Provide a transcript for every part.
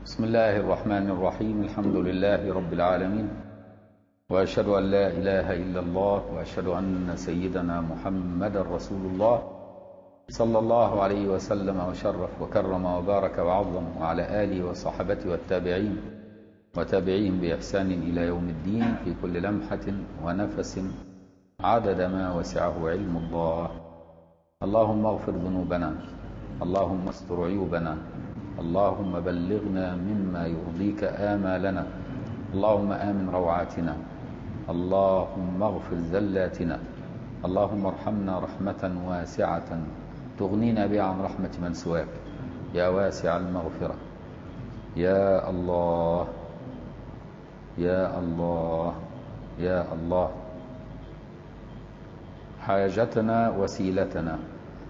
بسم الله الرحمن الرحيم الحمد لله رب العالمين وأشهد أن لا إله إلا الله وأشهد أن سيدنا محمد رسول الله صلى الله عليه وسلم وشرف وكرم وبارك وعظم وعلى آله وصحبته والتابعين وتابعين بإحسان إلى يوم الدين في كل لمحة ونفس عدد ما وسعه علم الله اللهم اغفر ذنوبنا اللهم استر عيوبنا اللهم بلغنا مما يرضيك آمالنا اللهم آمن روعاتنا اللهم اغفر زلاتنا اللهم ارحمنا رحمة واسعة تغنينا بها عن رحمة من سواك يا واسع المغفرة يا الله يا الله يا الله حاجتنا وسيلتنا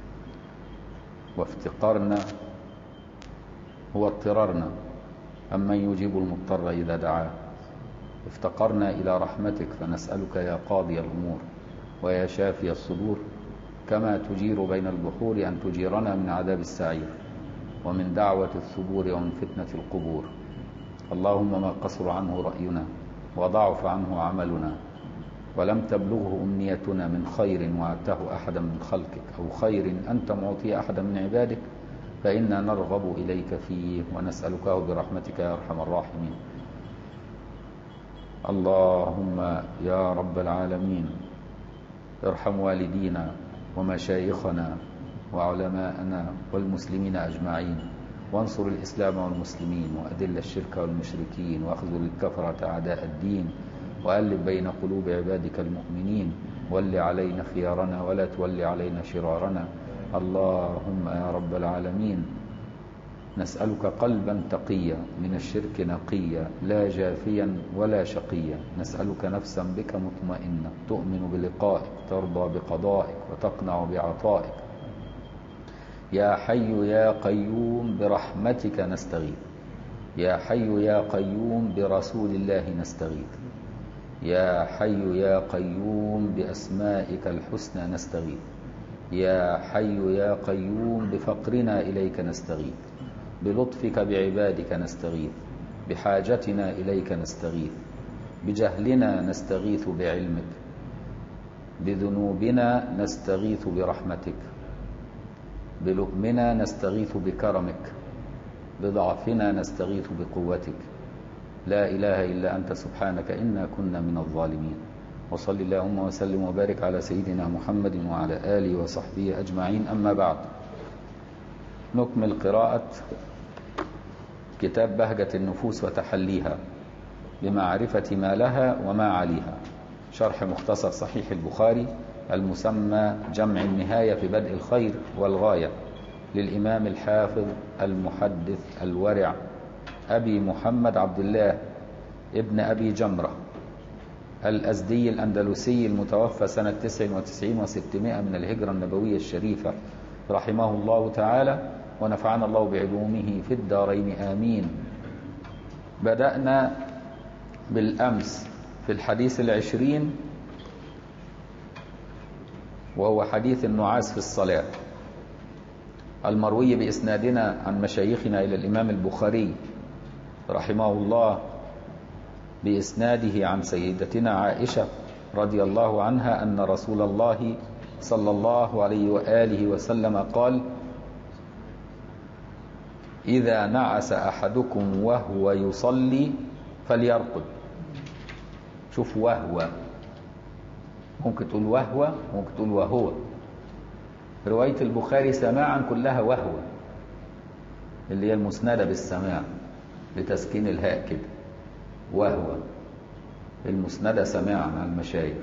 وافتقارنا هو اضطرارنا أمن يجيب المضطر إذا دعاه افتقرنا إلى رحمتك فنسألك يا قاضي الأمور ويا شافي الصدور كما تجير بين البحور أن تجيرنا من عذاب السعير ومن دعوة الثبور ومن فتنة القبور اللهم ما قصر عنه رأينا وضعف عنه عملنا ولم تبلغه أمنيتنا من خير وعدته أحدا من خلقك أو خير أنت معطي أحدا من عبادك فإنا نرغب إليك فيه ونسألكه برحمتك يا أرحم الراحمين اللهم يا رب العالمين ارحم والدينا ومشايخنا وعلماءنا والمسلمين أجمعين وانصر الإسلام والمسلمين وأذل الشرك والمشركين واخذل الكفرة أعداء الدين وألف بين قلوب عبادك المؤمنين ول علينا خيارنا ولا تول علينا شرارنا اللهم يا رب العالمين نسألك قلبا تقيا من الشرك نقيا لا جافيا ولا شقيا نسألك نفسا بك مطمئنة تؤمن بلقائك ترضى بقضائك وتقنع بعطائك يا حي يا قيوم برحمتك نستغيث يا حي يا قيوم برسول الله نستغيث يا حي يا قيوم بأسمائك الحسنى نستغيث يا حي يا قيوم بفقرنا إليك نستغيث بلطفك بعبادك نستغيث بحاجتنا إليك نستغيث بجهلنا نستغيث بعلمك بذنوبنا نستغيث برحمتك بلؤمنا نستغيث بكرمك بضعفنا نستغيث بقوتك لا إله إلا أنت سبحانك إنا كنا من الظالمين وصل اللهم وسلم وبارك على سيدنا محمد وعلى آله وصحبه أجمعين أما بعد نكمل قراءة كتاب بهجة النفوس وتحليها بمعرفة ما لها وما عليها شرح مختصر صحيح البخاري المسمى جمع النهاية في بدء الخير والغاية للإمام الحافظ المحدث الورع أبي محمد عبد الله ابن أبي جمرة الأزدي الأندلسي المتوفى سنة 99 و600 من الهجرة النبوية الشريفة رحمه الله تعالى ونفعنا الله بعلومه في الدارين آمين بدأنا بالأمس في الحديث العشرين وهو حديث النعاس في الصلاة المروي بإسنادنا عن مشايخنا إلى الإمام البخاري رحمه الله بإسناده عن سيدتنا عائشة رضي الله عنها أن رسول الله صلى الله عليه وآله وسلم قال إذا نعس أحدكم وهو يصلي فليرقد شوف وهو ممكن تقول وهو ممكن تقول وهو رواية البخاري سماعا كلها وهو اللي هي المسندة بالسماع لتسكين الهاء كده وهو المسندة سماعا عن المشايخ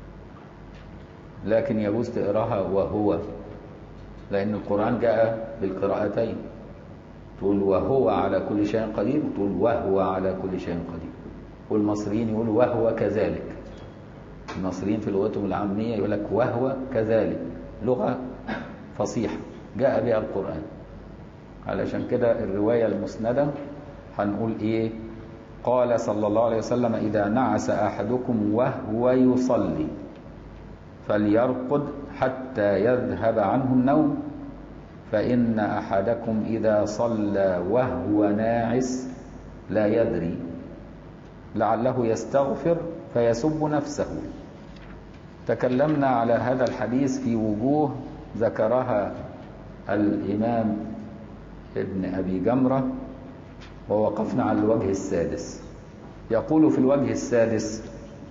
لكن يجوز تقراها وهو لأن القرآن جاء بالقراءتين تقول وهو على كل شيء قدير وتقول وهو على كل شيء قدير والمصريين يقولوا وهو كذلك المصريين في لغتهم العامية يقول لك وهو كذلك لغة فصيحة جاء بها القرآن علشان كده الرواية المسندة هنقول ايه قال صلى الله عليه وسلم إذا نعس أحدكم وهو يصلي فليرقد حتى يذهب عنه النوم فإن أحدكم إذا صلى وهو ناعس لا يدري لعله يستغفر فيسب نفسه تكلمنا على هذا الحديث في وجوه ذكرها الإمام ابن أبي جمرة ووقفنا على الوجه السادس يقول في الوجه السادس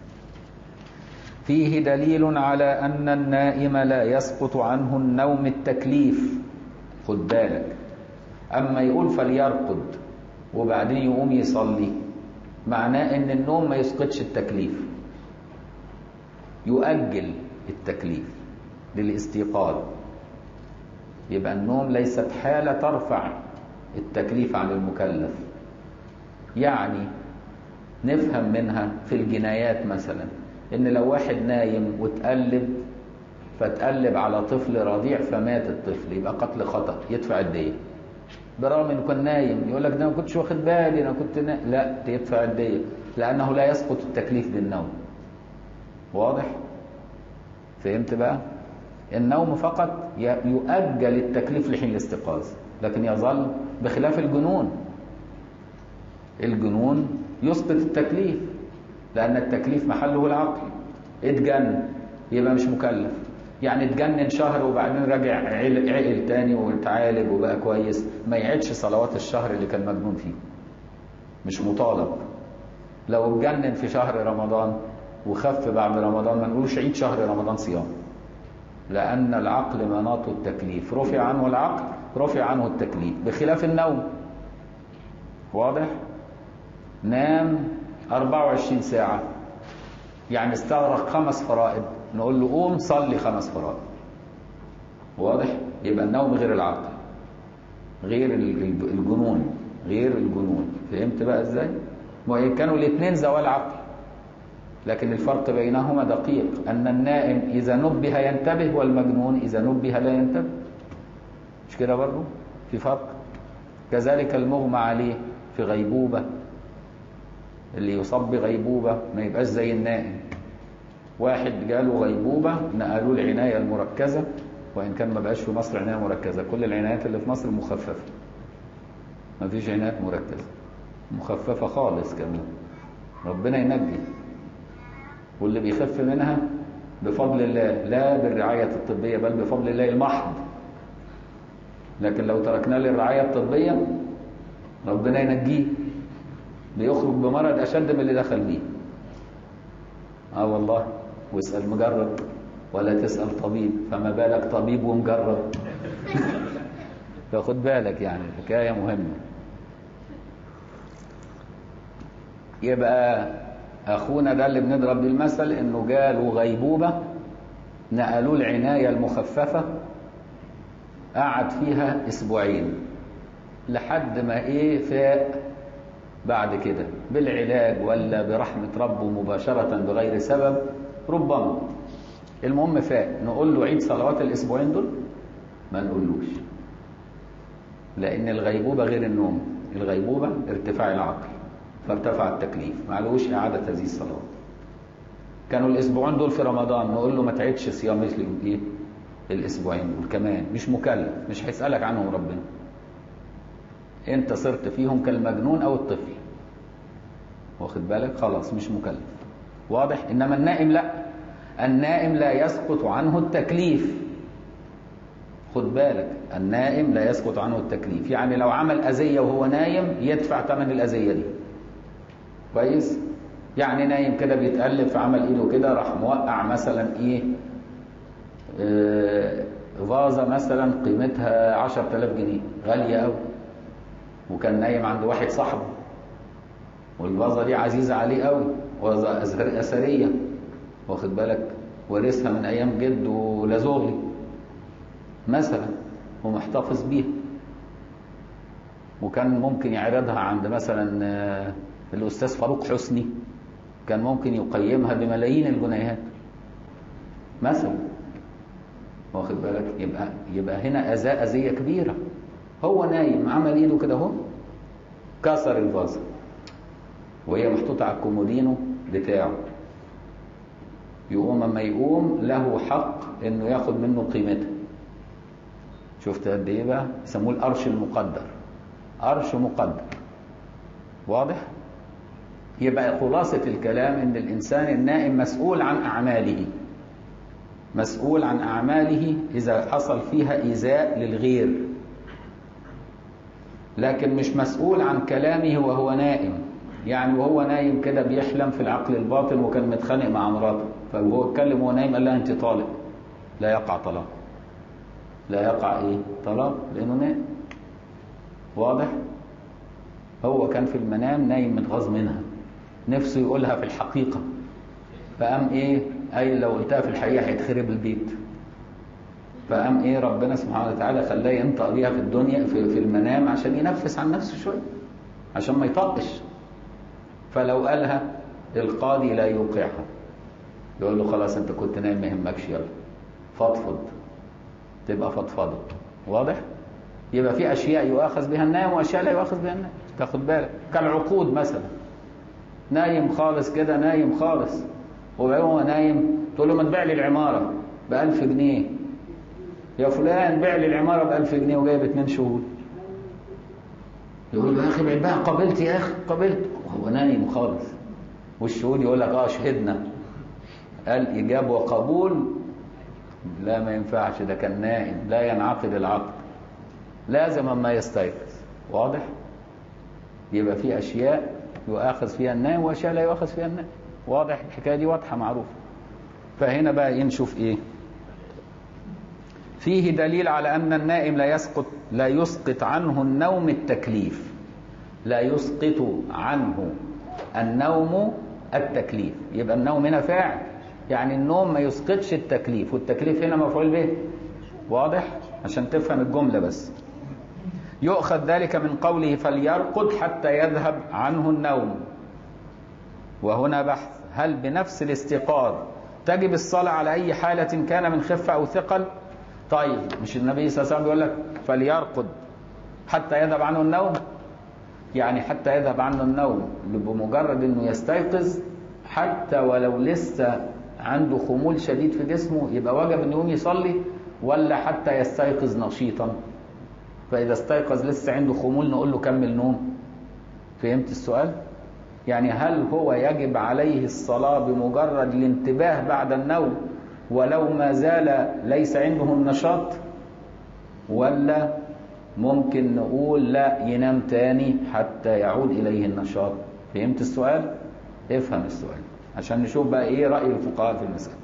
فيه دليل على أن النائم لا يسقط عنه النوم التكليف خد بالك أما يقول فليرقد وبعدين يقوم يصلي معناه أن النوم ما يسقطش التكليف يؤجل التكليف للاستيقاظ يبقى النوم ليست حالة ترفع التكليف عن المكلف يعني نفهم منها في الجنايات مثلا ان لو واحد نايم وتقلب فتقلب على طفل رضيع فمات الطفل يبقى قتل خطأ يدفع الدية برغم انه كان نايم يقول لك ده ما كنتش واخد بالي انا كنت نا... لا يدفع الدية لانه لا يسقط التكليف بالنوم واضح فهمت بقى النوم فقط يؤجل التكليف لحين الاستيقاظ لكن يظل بخلاف الجنون الجنون يسقط التكليف لأن التكليف محله العقل اتجن يبقى مش مكلف يعني اتجنن شهر وبعدين رجع عقل, عقل تاني واتعالج وبقى كويس ما يعيدش صلوات الشهر اللي كان مجنون فيه مش مطالب لو اتجنن في شهر رمضان وخف بعد رمضان ما نقولش عيد شهر رمضان صيام لأن العقل مناط التكليف رفع عنه العقل رفع عنه التكليف بخلاف النوم واضح نام 24 ساعة يعني استغرق خمس فرائض نقول له قوم صلي خمس فرائض واضح يبقى النوم غير العقل غير الجنون غير الجنون فهمت بقى ازاي وإن كانوا الاثنين زوال عقل لكن الفرق بينهما دقيق أن النائم إذا نبه ينتبه والمجنون إذا نبه لا ينتبه مش كده برضه في فرق كذلك المغمى عليه في غيبوبة اللي يصاب بغيبوبة ما يبقاش زي النائم واحد جاله غيبوبة نقلوه العناية المركزة وإن كان ما بقاش في مصر عناية مركزة كل العنايات اللي في مصر مخففة ما فيش عنايات مركزة مخففة خالص كمان ربنا ينجي واللي بيخف منها بفضل الله لا بالرعاية الطبية بل بفضل الله المحض لكن لو تركناه للرعاية الطبية ربنا ينجيه بيخرج بمرض أشد من اللي دخل بيه اه والله واسأل مجرب ولا تسأل طبيب فما بالك طبيب ومجرب فخد بالك يعني حكاية مهمة يبقى أخونا ده اللي بنضرب بيه المثل إنه جاله غيبوبة نقلوه العناية المخففة قعد فيها أسبوعين لحد ما إيه فاق بعد كده بالعلاج ولا برحمة ربه مباشرة بغير سبب ربما المهم فاق نقول له عيد صلوات الأسبوعين دول ما نقولوش لأن الغيبوبة غير النوم الغيبوبة ارتفاع العقل فارتفع التكليف ما علوش إعادة هذه الصلوات كانوا الأسبوعين دول في رمضان نقول له ما تعيدش صيام مثل إيه الأسبوعين دول كمان مش مكلف مش هيسألك عنهم ربنا انت صرت فيهم كالمجنون او الطفل واخد بالك خلاص مش مكلف واضح انما النائم لا النائم لا يسقط عنه التكليف خد بالك النائم لا يسقط عنه التكليف يعني لو عمل أذية وهو نايم يدفع ثمن الأذية دي كويس يعني نايم كده بيتقلب في عمل ايده كده راح موقع مثلا ايه آه فازة مثلا قيمتها 10000 جنيه غالية قوي وكان نايم عند واحد صاحبه والفازة دي عزيزة عليه قوي فازة أثرية واخد بالك ورثها من أيام جده لزغلي مثلا ومحتفظ بيها وكان ممكن يعرضها عند مثلا الأستاذ فاروق حسني كان ممكن يقيمها بملايين الجنيهات مثلا واخد بالك يبقى يبقى هنا أذى أذية كبيرة هو نايم عمل ايده كده اهو كسر الفازة وهي محطوطة على الكومودينو بتاعه يقوم اما يقوم له حق انه ياخد منه قيمتها شفت قد ايه بقى يسموه القرش المقدر قرش مقدر واضح يبقى خلاصة الكلام ان الانسان النائم مسؤول عن اعماله مسؤول عن اعماله اذا حصل فيها ايذاء للغير لكن مش مسؤول عن كلامه وهو نائم يعني وهو نايم كده بيحلم في العقل الباطن وكان متخانق مع مراته فهو اتكلم وهو نايم قال لها انت طالق لا يقع طلاق لا يقع ايه طلاق لانه نائم واضح هو كان في المنام نايم متغاظ منها نفسه يقولها في الحقيقة فقام ايه اي لو قلتها في الحقيقة هيتخرب البيت فقام ايه ربنا سبحانه وتعالى خلاه ينطق بيها في الدنيا في, في المنام عشان ينفس عن نفسه شوية عشان ما يطقش فلو قالها القاضي لا يوقعها يقول له خلاص انت كنت نايم ما يهمكش يلا فضفض تبقى فضفضه واضح يبقى في اشياء يؤاخذ بها النائم واشياء لا يؤاخذ بها النائم تاخد بالك كالعقود مثلا نايم خالص كده نايم خالص وبعدين هو نايم تقول له ما تبيع لي العماره ب 1000 جنيه يا فلان بيع لي العماره ب 1000 جنيه وجايب اثنين شهود يقول له يا اخي بعد بقى قبلت يا اخي قبلت وهو نايم خالص والشهود يقول لك اه شهدنا قال ايجاب وقبول لا ما ينفعش ده كان نائم لا ينعقد العقد لازم اما يستيقظ واضح يبقى في اشياء يؤاخذ فيها النائم واشياء لا يؤاخذ فيها النائم واضح الحكايه دي واضحه معروفه فهنا بقى ايه نشوف ايه فيه دليل على ان النائم لا يسقط لا يسقط عنه النوم التكليف لا يسقط عنه النوم التكليف يبقى النوم هنا فاعل يعني النوم ما يسقطش التكليف والتكليف هنا مفعول به واضح عشان تفهم الجمله بس يؤخذ ذلك من قوله فليرقد حتى يذهب عنه النوم وهنا بحث هل بنفس الاستيقاظ تجب الصلاة على أي حالة كان من خفة أو ثقل طيب مش النبي صلى الله عليه وسلم بيقول لك فليرقد حتى يذهب عنه النوم يعني حتى يذهب عنه النوم بمجرد انه يستيقظ حتى ولو لسه عنده خمول شديد في جسمه يبقى واجب انه يقوم يصلي ولا حتى يستيقظ نشيطا فإذا استيقظ لسه عنده خمول نقول له كمل نوم فهمت السؤال؟ يعني هل هو يجب عليه الصلاة بمجرد الانتباه بعد النوم ولو ما زال ليس عنده النشاط ولا ممكن نقول لا ينام تاني حتى يعود إليه النشاط فهمت السؤال؟ افهم السؤال عشان نشوف بقى ايه رأي الفقهاء في المسألة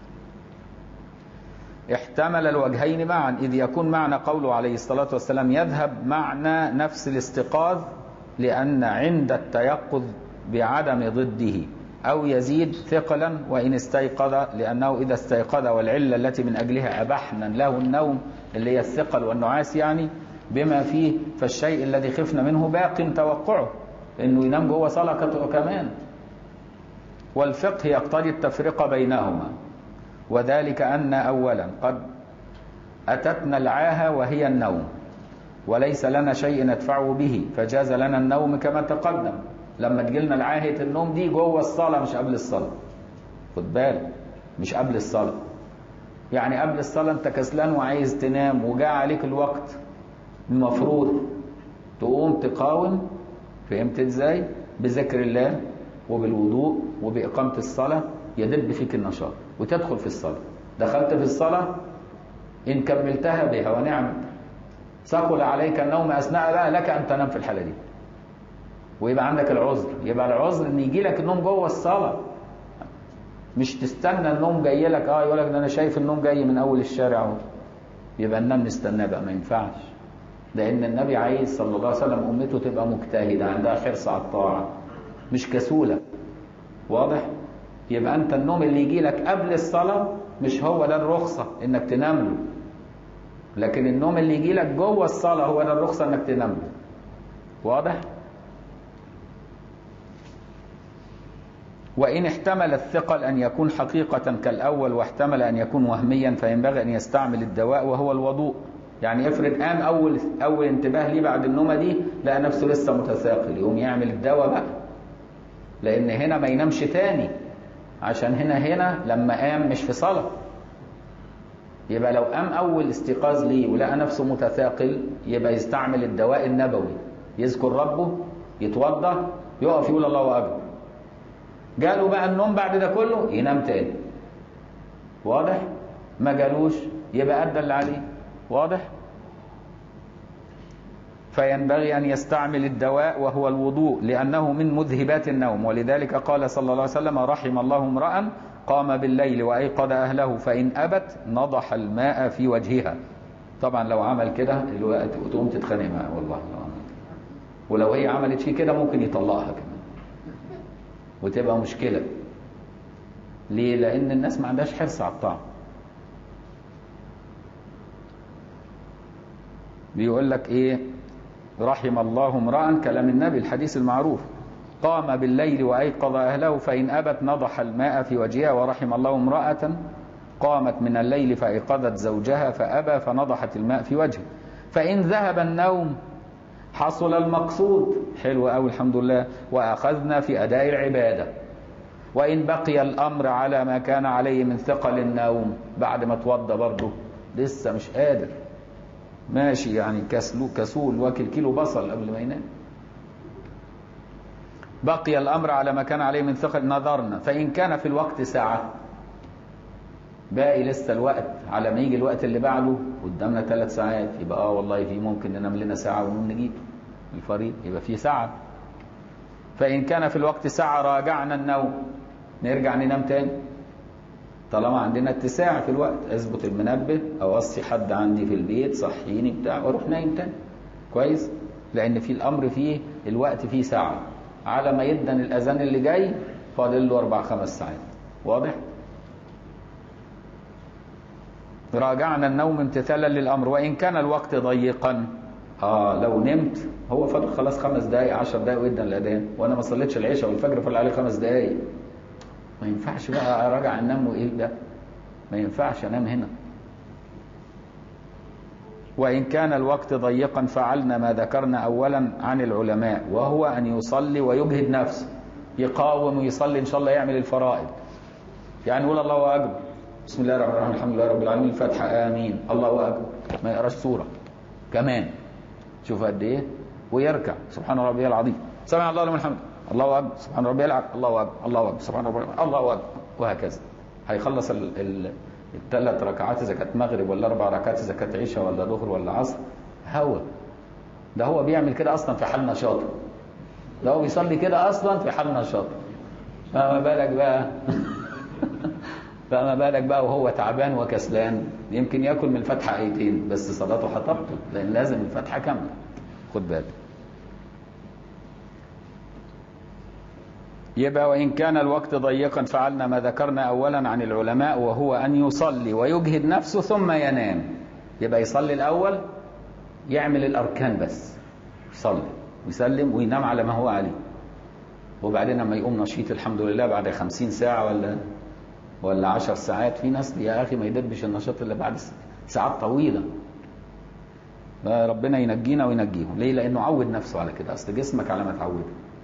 احتمل الوجهين معا إذ يكون معنى قوله عليه الصلاة والسلام يذهب معنى نفس الاستيقاظ لأن عند التيقظ بعدم ضده أو يزيد ثقلا وإن استيقظ لأنه إذا استيقظ والعلة التي من أجلها أبحنا له النوم اللي هي الثقل والنعاس يعني بما فيه فالشيء الذي خفنا منه باق توقعه إنه ينام جوه صلاة كمان والفقه يقتضي التفرقة بينهما وذلك أن أولا قد أتتنا العاهة وهي النوم وليس لنا شيء ندفعه به فجاز لنا النوم كما تقدم لما تجيلنا العاهة النوم دي جوه الصلاة مش قبل الصلاة خد بالك مش قبل الصلاة يعني قبل الصلاة انت كسلان وعايز تنام وجاء عليك الوقت المفروض تقوم تقاوم فهمت ازاي بذكر الله وبالوضوء وبإقامة الصلاة يدب فيك النشاط وتدخل في الصلاة دخلت في الصلاة إن كملتها بها ونعمت ثقل عليك النوم أثناء لا لك أن تنام في الحالة دي ويبقى عندك العذر يبقى العذر ان يجي لك النوم جوه الصلاه مش تستنى النوم جاي لك اه يقول لك ده انا شايف النوم جاي من اول الشارع اهو يبقى ننام نستناه بقى ما ينفعش لان النبي عايز صلى الله عليه وسلم امته تبقى مجتهده عندها حرص على الطاعه مش كسوله واضح يبقى انت النوم اللي يجي لك قبل الصلاه مش هو ده الرخصه انك تنام له لكن النوم اللي يجي لك جوه الصلاه هو ده الرخصه انك تنام له واضح وإن احتمل الثقل أن يكون حقيقة كالأول واحتمل أن يكون وهميا فينبغي أن يستعمل الدواء وهو الوضوء يعني افرض قام أول أول انتباه ليه بعد النومة دي لقى نفسه لسه متثاقل يقوم يعمل الدواء بقى لأن هنا ما ينامش تاني عشان هنا هنا لما قام مش في صلاة يبقى لو قام أول استيقاظ ليه ولقى نفسه متثاقل يبقى يستعمل الدواء النبوي يذكر ربه يتوضى يقف يقول الله اكبر جاله بقى النوم بعد ده كله ينام تاني واضح ما جالوش يبقى ادى اللي عليه واضح فينبغي أن يستعمل الدواء وهو الوضوء لأنه من مذهبات النوم ولذلك قال صلى الله عليه وسلم رحم الله امرأ قام بالليل وأيقظ أهله فإن أبت نضح الماء في وجهها طبعا لو عمل كده الوقت تقوم تتخانق معاه والله لو عمل ولو هي عملت فيه كده ممكن يطلقها كمان وتبقى مشكلة ليه؟ لأن الناس ما عندهاش حرص على الطعم بيقول لك ايه رحم الله امرأ كلام النبي الحديث المعروف قام بالليل وأيقظ أهله فإن أبت نضح الماء في وجهها ورحم الله امرأة قامت من الليل فأيقظت زوجها فأبى فنضحت الماء في وجهه فإن ذهب النوم حصل المقصود حلو أوي الحمد لله وأخذنا في أداء العبادة وإن بقي الأمر على ما كان عليه من ثقل النوم بعد ما توضى برضه لسه مش قادر ماشي يعني كسلو كسول واكل كيلو بصل قبل ما ينام بقي الأمر على ما كان عليه من ثقل نظرنا فإن كان في الوقت ساعة باقي لسه الوقت على ما يجي الوقت اللي بعده قدامنا ثلاث ساعات يبقى اه والله في ممكن ننام لنا ساعة ونقوم نجيب الفريق يبقى في ساعة فإن كان في الوقت ساعة راجعنا النوم نرجع ننام تاني طالما عندنا اتساع في الوقت اظبط المنبه او اوصي حد عندي في البيت صحيني بتاع واروح نايم تاني كويس لان في الامر فيه الوقت فيه ساعه على ما يدن الاذان اللي جاي فاضل له اربع خمس ساعات واضح راجعنا النوم امتثالا للامر وان كان الوقت ضيقا اه لو نمت هو فاضل خلاص خمس دقائق عشر دقائق ويدن الاذان وانا ما صليتش العشاء والفجر فل عليه خمس دقائق ما ينفعش بقى اراجع انام وايه ده ما ينفعش انام هنا وان كان الوقت ضيقا فعلنا ما ذكرنا اولا عن العلماء وهو ان يصلي ويجهد نفسه يقاوم ويصلي ان شاء الله يعمل الفرائض يعني يقول الله اكبر بسم الله الرحمن الرحيم الحمد لله رب العالمين الفاتحه امين الله اكبر ما يقراش سوره كمان شوف قد ايه ويركع سبحان ربي العظيم سمع الله لمن حمده الله اكبر سبحان ربي العظيم الله اكبر الله اكبر سبحان ربي الله اكبر وهكذا هيخلص ال ال الثلاث ركعات اذا كانت مغرب ولا اربع ركعات اذا كانت عشاء ولا ظهر ولا عصر هوا ده هو بيعمل كده اصلا في حال نشاطه ده هو بيصلي كده اصلا في حال نشاطه فما بالك بقى فما بالك بقى وهو تعبان وكسلان يمكن ياكل من الفاتحه ايتين بس صلاته هتبطل لان لازم الفاتحه كامله خد بالك يبقى وإن كان الوقت ضيقا فعلنا ما ذكرنا أولا عن العلماء وهو أن يصلي ويجهد نفسه ثم ينام يبقى يصلي الأول يعمل الأركان بس يصلي ويسلم وينام على ما هو عليه وبعدين لما يقوم نشيط الحمد لله بعد خمسين ساعة ولا ولا عشر ساعات في ناس يا أخي ما يدبش النشاط إلا بعد ساعات طويلة ربنا ينجينا وينجيهم ليه لأنه عود نفسه على كده أصل جسمك على ما تعوده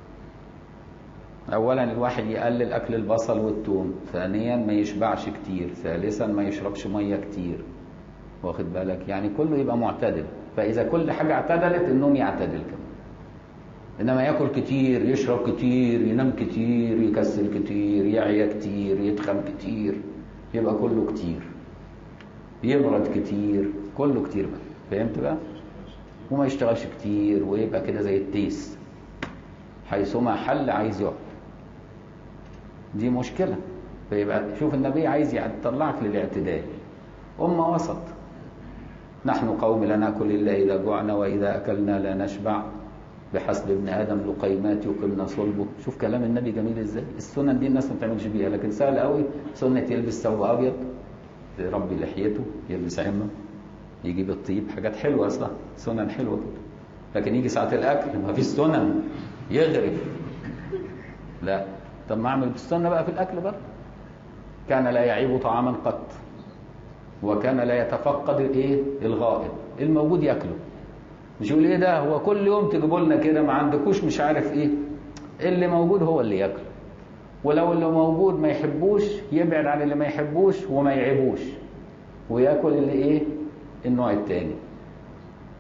اولا الواحد يقلل اكل البصل والثوم ثانيا ما يشبعش كتير ثالثا ما يشربش ميه كتير واخد بالك يعني كله يبقى معتدل فاذا كل حاجه اعتدلت النوم يعتدل كمان انما ياكل كتير يشرب كتير ينام كتير يكسل كتير يعيا كتير يتخن كتير يبقى كله كتير يمرض كتير كله كتير بقى فهمت بقى وما يشتغلش كتير ويبقى كده زي التيس حيثما حل عايز يقعد دي مشكلة فيبقى شوف النبي عايز يطلعك للاعتدال أمة وسط نحن قوم لا ناكل إلا إذا جوعنا وإذا أكلنا لا نشبع بحسب ابن آدم لقيمات يقمنا صلبه شوف كلام النبي جميل إزاي السنن دي الناس ما بتعملش بيها لكن سهل قوي سنة يلبس ثوب أبيض يربي لحيته يلبس عمه يجيب الطيب حاجات حلوة أصلا سنن حلوة كده لكن يجي ساعة الأكل ما فيش سنن يغرف لا طب ما اعمل بالسنه بقى في الاكل بقى كان لا يعيب طعاما قط وكان لا يتفقد الايه الغائب الموجود ياكله مش يقول ايه ده هو كل يوم تجيبوا لنا كده ما عندكوش مش عارف ايه اللي موجود هو اللي ياكله ولو اللي موجود ما يحبوش يبعد عن اللي ما يحبوش وما يعيبوش وياكل اللي ايه النوع التاني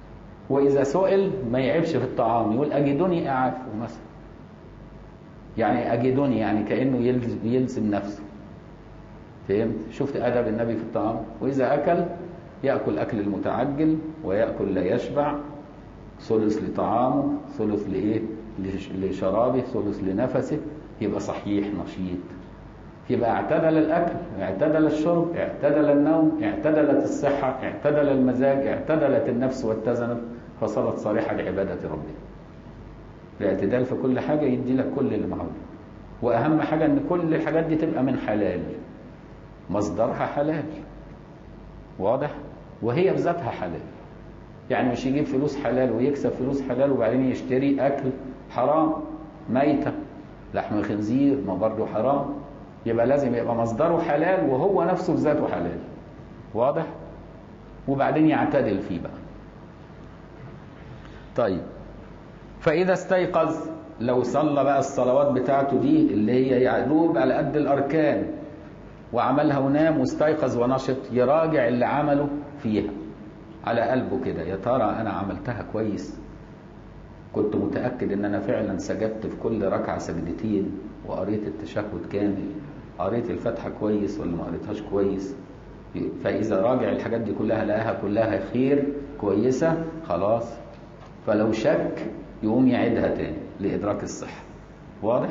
وإذا سئل ما يعيبش في الطعام يقول أجدني أعافه مثلا يعني أجدني يعني كأنه يلزم, يلزم نفسه فهمت شفت أدب النبي في الطعام وإذا أكل يأكل أكل المتعجل ويأكل لا يشبع ثلث لطعامه ثلث لإيه لشرابه ثلث لنفسه يبقى صحيح نشيط يبقى اعتدل الأكل اعتدل الشرب اعتدل النوم اعتدلت الصحة اعتدل المزاج اعتدلت النفس واتزنت فصارت صالحة لعبادة ربنا الاعتدال في كل حاجة يدي لك كل اللي معه وأهم حاجة أن كل الحاجات دي تبقى من حلال مصدرها حلال واضح وهي بذاتها حلال يعني مش يجيب فلوس حلال ويكسب فلوس حلال وبعدين يشتري أكل حرام ميتة لحم خنزير ما برضه حرام يبقى لازم يبقى مصدره حلال وهو نفسه بذاته حلال واضح وبعدين يعتدل فيه بقى طيب فإذا استيقظ لو صلى بقى الصلوات بتاعته دي اللي هي يعلوب على قد الأركان وعملها ونام واستيقظ ونشط يراجع اللي عمله فيها على قلبه كده يا ترى أنا عملتها كويس كنت متأكد إن أنا فعلا سجدت في كل ركعة سجدتين وقريت التشهد كامل قريت الفاتحة كويس ولا ما قريتهاش كويس فإذا راجع الحاجات دي كلها لقاها كلها خير كويسة خلاص فلو شك يقوم يعيدها تاني لإدراك الصحة واضح؟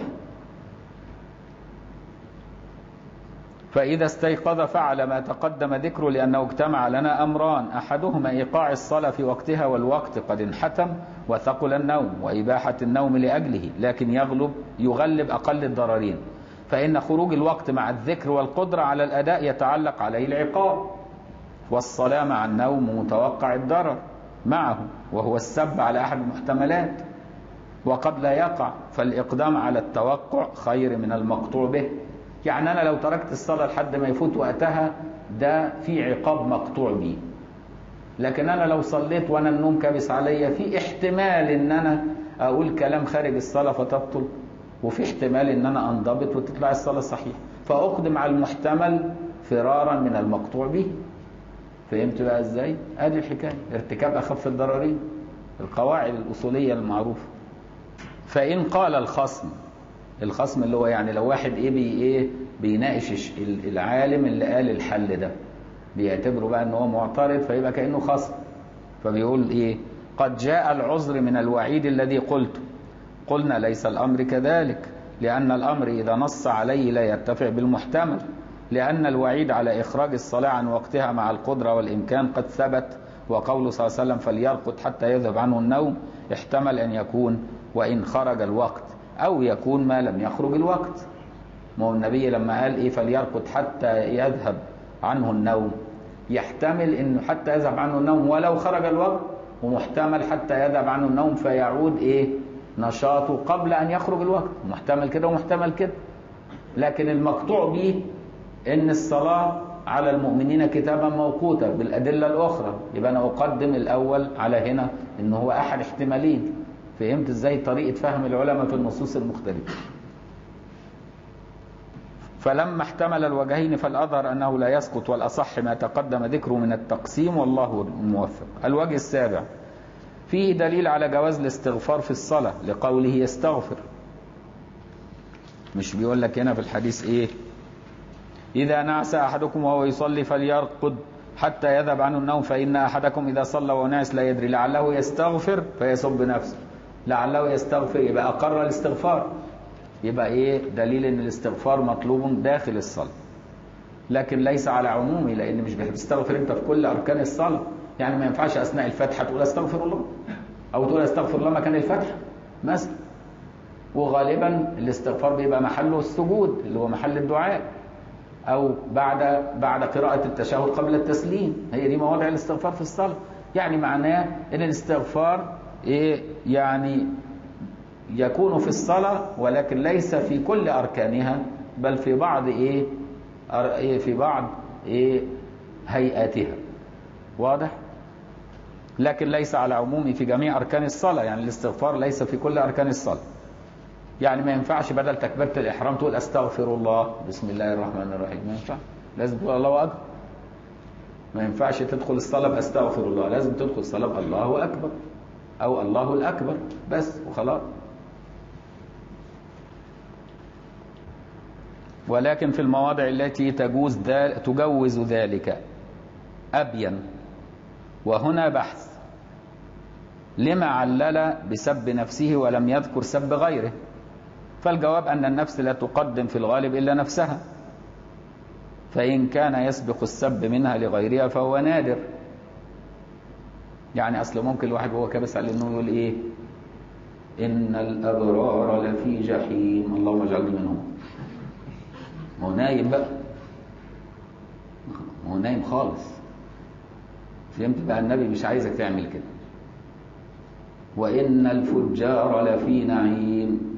فإذا استيقظ فعل ما تقدم ذكره لأنه اجتمع لنا أمران أحدهما إيقاع الصلاة في وقتها والوقت قد انحتم وثقل النوم وإباحة النوم لأجله لكن يغلب يغلب أقل الضررين فإن خروج الوقت مع الذكر والقدرة على الأداء يتعلق عليه العقاب والصلاة مع النوم متوقع الضرر معه وهو السب على أحد المحتملات وقد لا يقع فالإقدام على التوقع خير من المقطوع به يعني أنا لو تركت الصلاة لحد ما يفوت وقتها ده في عقاب مقطوع به لكن أنا لو صليت وأنا النوم كابس عليا في احتمال إن أنا أقول كلام خارج الصلاة فتبطل وفي احتمال إن أنا أنضبط وتطلع الصلاة صحيحة فأقدم على المحتمل فرارا من المقطوع به فهمت بقى ازاي ادي الحكايه ارتكاب اخف الضررين القواعد الاصوليه المعروفه فان قال الخصم الخصم اللي هو يعني لو واحد ايه بي ايه بيناقش العالم اللي قال الحل ده بيعتبره بقى ان هو معترض فيبقى كانه خصم فبيقول ايه قد جاء العذر من الوعيد الذي قلته قلنا ليس الامر كذلك لان الامر اذا نص عليه لا يرتفع بالمحتمل لأن الوعيد على إخراج الصلاة عن وقتها مع القدرة والإمكان قد ثبت وقوله صلى الله عليه وسلم فليرقد حتى يذهب عنه النوم احتمل أن يكون وإن خرج الوقت أو يكون ما لم يخرج الوقت ما هو النبي لما قال إيه فليرقد حتى يذهب عنه النوم يحتمل أنه حتى يذهب عنه النوم ولو خرج الوقت ومحتمل حتى يذهب عنه النوم فيعود إيه نشاطه قبل أن يخرج الوقت محتمل كده ومحتمل كده لكن المقطوع به ان الصلاة على المؤمنين كتابا موقوتا بالأدلة الأخرى يبقى أنا أقدم الأول على هنا إن هو أحد احتمالين فهمت إزاي طريقة فهم العلماء في النصوص المختلفة فلما احتمل الوجهين فالأظهر أنه لا يسقط والأصح ما تقدم ذكره من التقسيم والله الموفق الوجه السابع فيه دليل على جواز الاستغفار في الصلاة لقوله يستغفر مش بيقول لك هنا في الحديث ايه إذا نعس أحدكم وهو يصلي فليرقد حتى يذهب عنه النوم فإن أحدكم إذا صلى ونعس لا يدري لعله يستغفر فيسب نفسه لعله يستغفر يبقى أقر الاستغفار يبقى إيه دليل إن الاستغفار مطلوب داخل الصلاة لكن ليس على عمومه لأن مش بتستغفر أنت في كل أركان الصلاة يعني ما ينفعش أثناء الفاتحة تقول أستغفر الله أو تقول أستغفر الله مكان الفاتحة مثلا وغالبا الاستغفار بيبقى محله السجود اللي هو محل الدعاء أو بعد بعد قراءة التشهد قبل التسليم هي دي مواضع الاستغفار في الصلاة يعني معناه أن الاستغفار إيه يعني يكون في الصلاة ولكن ليس في كل أركانها بل في بعض إيه, إيه في بعض إيه هيئاتها واضح لكن ليس على عمومه في جميع أركان الصلاة يعني الاستغفار ليس في كل أركان الصلاة يعني ما ينفعش بدل تكبيرة الإحرام تقول أستغفر الله بسم الله الرحمن الرحيم ما ينفع لازم تقول الله أكبر ما ينفعش تدخل الصلاة بأستغفر الله لازم تدخل الصلاة بالله أكبر أو الله الأكبر بس وخلاص ولكن في المواضع التي تجوز تجوز ذلك أبين وهنا بحث لما علل بسب نفسه ولم يذكر سب غيره فالجواب أن النفس لا تقدم في الغالب إلا نفسها فإن كان يسبق السب منها لغيرها فهو نادر يعني أصل ممكن الواحد وهو كابس على إنه يقول إيه إن الأبرار لفي جحيم اللهم اجعلني منهم هو نايم بقى هو نايم خالص فهمت بقى النبي مش عايزك تعمل كده وإن الفجار لفي نعيم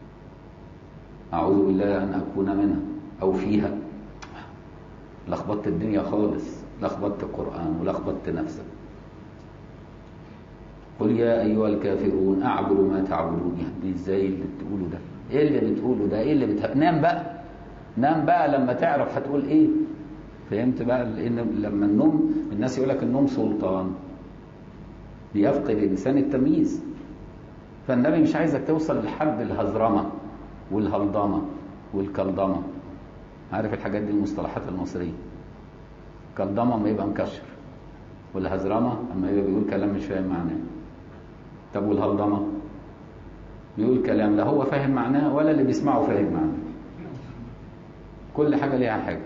أعوذ بالله أن أكون منها أو فيها لخبطت الدنيا خالص لخبطت القرآن ولخبطت نفسك قل يا أيها الكافرون أعبد ما تعبدون يعني إزاي اللي بتقوله ده إيه اللي بتقوله ده إيه اللي بتق... نام بقى نام بقى لما تعرف هتقول إيه فهمت بقى لأن لما النوم الناس يقول لك النوم سلطان بيفقد الإنسان التمييز فالنبي مش عايزك توصل لحد الهزرمة والهلضمة والكلضمة عارف الحاجات دي المصطلحات المصرية كلضمة ما يبقى مكشر والهزرمة اما يبقى بيقول كلام مش فاهم معناه طب والهلضمة بيقول كلام لا هو فاهم معناه ولا اللي بيسمعه فاهم معناه كل حاجة ليها حاجة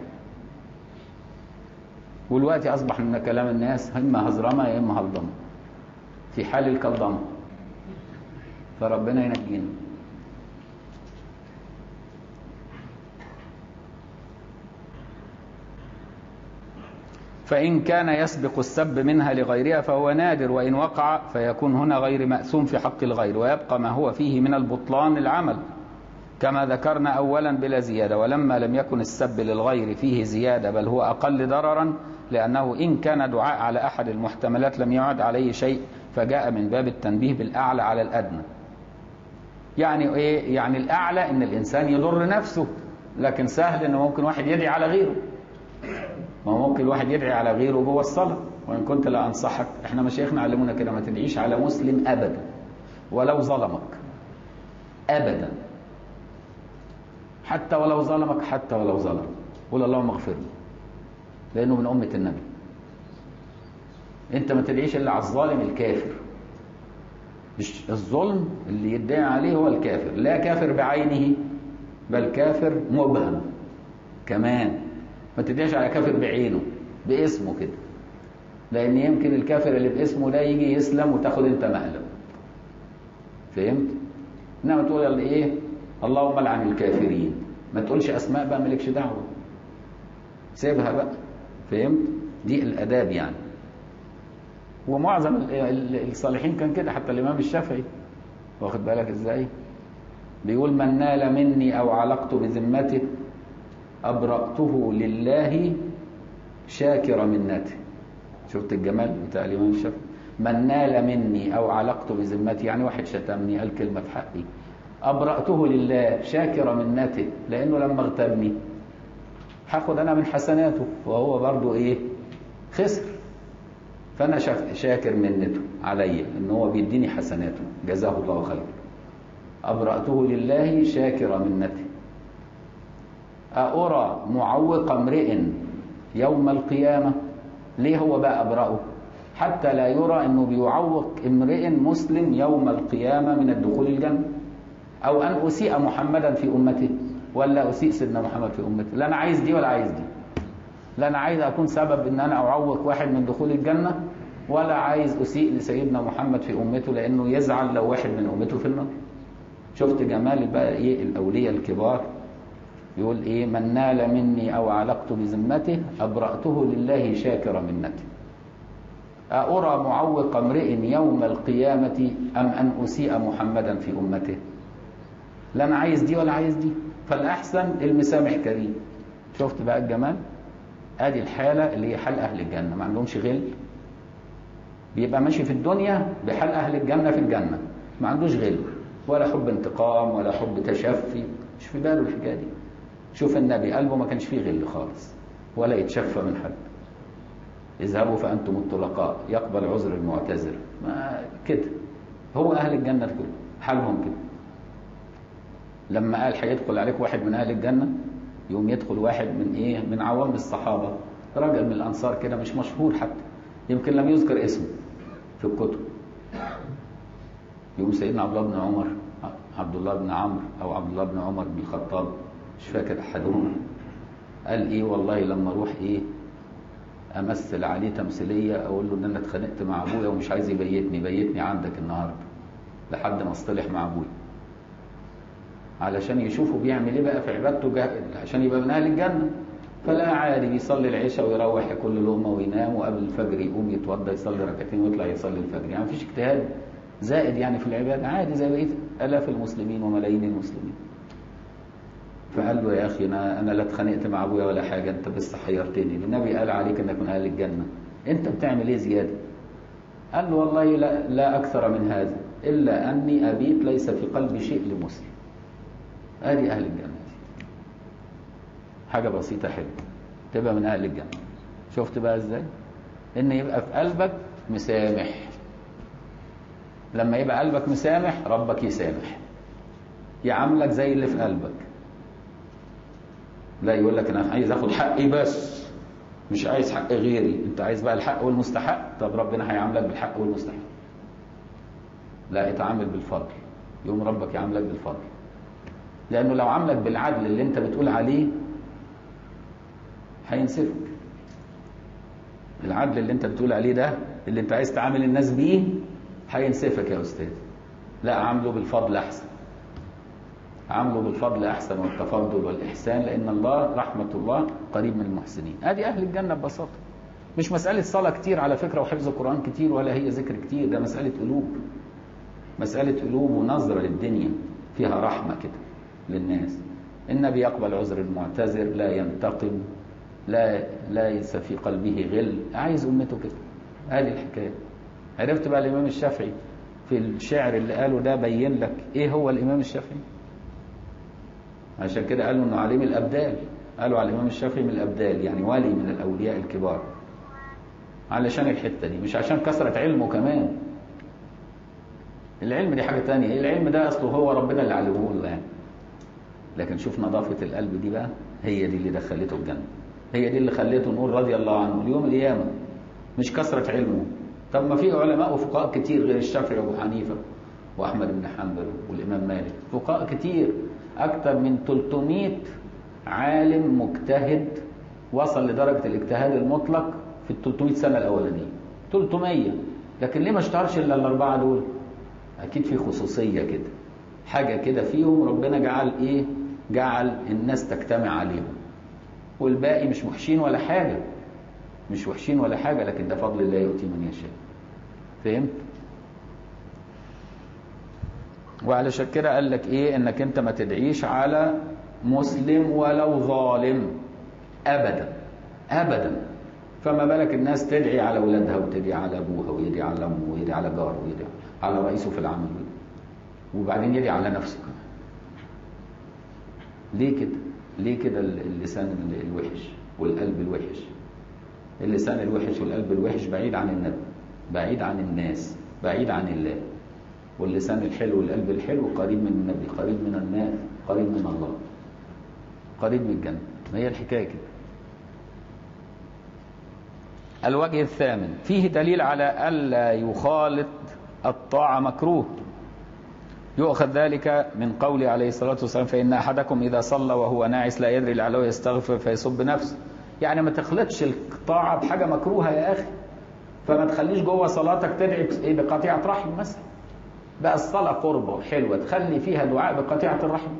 والوقت أصبح من كلام الناس إما هزرمة يا إما هلضمة في حال الكلضمة فربنا ينجينا فإن كان يسبق السب منها لغيرها فهو نادر وإن وقع فيكون هنا غير مأثوم في حق الغير ويبقى ما هو فيه من البطلان العمل كما ذكرنا أولا بلا زيادة ولما لم يكن السب للغير فيه زيادة بل هو أقل ضررا لأنه إن كان دعاء على أحد المحتملات لم يعد عليه شيء فجاء من باب التنبيه بالأعلى على الأدنى يعني إيه؟ يعني الأعلى إن الإنسان يضر نفسه لكن سهل إن ممكن واحد يدعي على غيره ما ممكن الواحد يدعي على غيره جوه الصلاة وإن كنت لا أنصحك إحنا مشايخنا علمونا كده ما تدعيش على مسلم أبدا ولو ظلمك أبدا حتى ولو ظلمك حتى ولو ظلم قول اللهم اغفر له لأنه من أمة النبي أنت ما تدعيش إلا على الظالم الكافر مش الظلم اللي يدعي عليه هو الكافر لا كافر بعينه بل كافر مبهم كمان ما تدعيش على كافر بعينه باسمه كده لان يمكن الكافر اللي باسمه ده يجي يسلم وتاخد انت مقلب فهمت انما تقول ايه اللهم لعن الكافرين ما تقولش اسماء بقى مالكش دعوه سيبها بقى فهمت دي الاداب يعني ومعظم الصالحين كان كده حتى الامام الشافعي واخد بالك ازاي بيقول من نال مني او علقت بذمته أبرأته لله شاكر منته شفت الجمال بتاع الإمام الشافعي من نال مني أو علقت بذمتي يعني واحد شتمني قال كلمة في حقي أبرأته لله شاكر منته لأنه لما اغتابني هاخد أنا من حسناته وهو برضو إيه خسر فأنا شاكر منته علي إن هو بيديني حسناته جزاه الله خير أبرأته لله شاكر منته أرى معوق امرئ يوم القيامة ليه هو بقى أبرأه حتى لا يرى أنه بيعوق امرئ مسلم يوم القيامة من الدخول الجنة أو أن أسيء محمدا في أمته ولا أسيء سيدنا محمد في أمته لا أنا عايز دي ولا عايز دي لا أنا عايز أكون سبب أن أنا أعوق واحد من دخول الجنة ولا عايز أسيء لسيدنا محمد في أمته لأنه يزعل لو واحد من أمته في النار شفت جمال بقى إيه الأولياء الكبار يقول ايه من نال مني او علقت بذمته ابرأته لله شاكر منته أأرى معوق امرئ يوم القيامة أم أن أسيء محمدا في أمته لا أنا عايز دي ولا عايز دي فالأحسن المسامح كريم شفت بقى الجمال ادي الحالة اللي هي حال أهل الجنة ما عندهمش غل بيبقى ماشي في الدنيا بحال أهل الجنة في الجنة ما عندوش غل ولا حب انتقام ولا حب تشفي مش في باله الحكاية دي شوف النبي قلبه ما كانش فيه غل خالص ولا يتشفى من حد اذهبوا فأنتم الطلقاء يقبل عذر المعتذر ما كده هو أهل الجنة كده حالهم كده لما قال هيدخل عليك واحد من أهل الجنة يوم يدخل واحد من إيه من عوام الصحابة راجل من الأنصار كده مش مشهور حتى يمكن لم يذكر اسمه في الكتب يوم سيدنا عبد الله بن عمر عبد الله بن عمرو أو عبد الله بن عمر بن الخطاب مش فاكر أحدهما قال إيه والله لما أروح إيه امثل عليه تمثيليه اقول له ان انا اتخانقت مع ابويا ومش عايز يبيتني بيتني عندك النهارده لحد ما اصطلح مع ابويا علشان يشوفوا بيعمل ايه بقى في عبادته جه... عشان يبقى من اهل الجنه فلا عادي بيصلي العشاء ويروح ياكل لقمه وينام وقبل الفجر يقوم يتوضا يصلي ركعتين ويطلع يصلي الفجر يعني مفيش اجتهاد زائد يعني في العباده عادي زي بقيه الاف المسلمين وملايين المسلمين فقال له يا اخي انا انا لا اتخانقت مع ابويا ولا حاجه انت بس حيرتني النبي قال عليك انك من اهل الجنه انت بتعمل ايه زياده قال له والله لا, لا اكثر من هذا الا اني ابيت ليس في قلبي شيء لمسلم ادي اهل الجنه حاجه بسيطه حلوه تبقى من اهل الجنه شفت بقى ازاي ان يبقى في قلبك مسامح لما يبقى قلبك مسامح ربك يسامح يعاملك زي اللي في قلبك لا يقول لك انا عايز اخد حقي بس مش عايز حق غيري انت عايز بقى الحق والمستحق طب ربنا هيعاملك بالحق والمستحق لا اتعامل بالفضل يوم ربك يعاملك بالفضل لانه لو عاملك بالعدل اللي انت بتقول عليه هينسفك العدل اللي انت بتقول عليه ده اللي انت عايز تعامل الناس بيه هينسفك يا استاذ لا عامله بالفضل احسن عامله بالفضل احسن والتفضل والاحسان لان الله رحمه الله قريب من المحسنين ادي اهل الجنه ببساطه مش مساله صلاه كتير على فكره وحفظ القران كتير ولا هي ذكر كتير ده مساله قلوب مساله قلوب ونظره للدنيا فيها رحمه كده للناس النبي يقبل عذر المعتذر لا ينتقم لا ليس في قلبه غل عايز امته كده هذه الحكايه عرفت بقى الامام الشافعي في الشعر اللي قاله ده بين لك ايه هو الامام الشافعي عشان كده قالوا انه عليم الابدال قالوا على الامام الشافعي من الابدال يعني ولي من الاولياء الكبار علشان الحته دي مش عشان كثره علمه كمان العلم دي حاجه تانية العلم ده اصله هو ربنا اللي علمه له يعني لكن شوف نظافه القلب دي بقى هي دي اللي دخلته الجنه هي دي اللي خليته نقول رضي الله عنه اليوم القيامه مش كثره علمه طب ما في علماء وفقهاء كتير غير الشافعي وابو حنيفه واحمد بن حنبل والامام مالك فقهاء كتير اكثر من 300 عالم مجتهد وصل لدرجه الاجتهاد المطلق في ال 300 سنه الاولانيه 300 لكن ليه ما اشتهرش الا الاربعه دول اكيد في خصوصيه كده حاجه كده فيهم ربنا جعل ايه جعل الناس تجتمع عليهم والباقي مش وحشين ولا حاجه مش وحشين ولا حاجه لكن ده فضل الله يؤتي من يشاء فهمت وعلشان كده قال لك ايه انك انت ما تدعيش على مسلم ولو ظالم ابدا ابدا فما بالك الناس تدعي على اولادها وتدعي على ابوها ويدعي على امه ويدعي على جاره ويدعي على رئيسه في العمل وبعدين يدعي على نفسه كمان ليه كده ليه كده اللسان الوحش والقلب الوحش اللسان الوحش والقلب الوحش بعيد عن النبي بعيد عن الناس بعيد عن الله واللسان الحلو والقلب الحلو قريب من النبي قريب من الناس قريب من الله قريب من الجنة ما هي الحكاية كده الوجه الثامن فيه دليل على ألا يخالط الطاعة مكروه يؤخذ ذلك من قول عليه الصلاة والسلام فإن أحدكم إذا صلى وهو ناعس لا يدري لعله يستغفر فيسب نفسه يعني ما تخلطش الطاعة بحاجة مكروهة يا أخي فما تخليش جوه صلاتك تدعي بقطيعة رحم مثلا بقى الصلاة قربة وحلوة تخلي فيها دعاء بقطيعة الرحم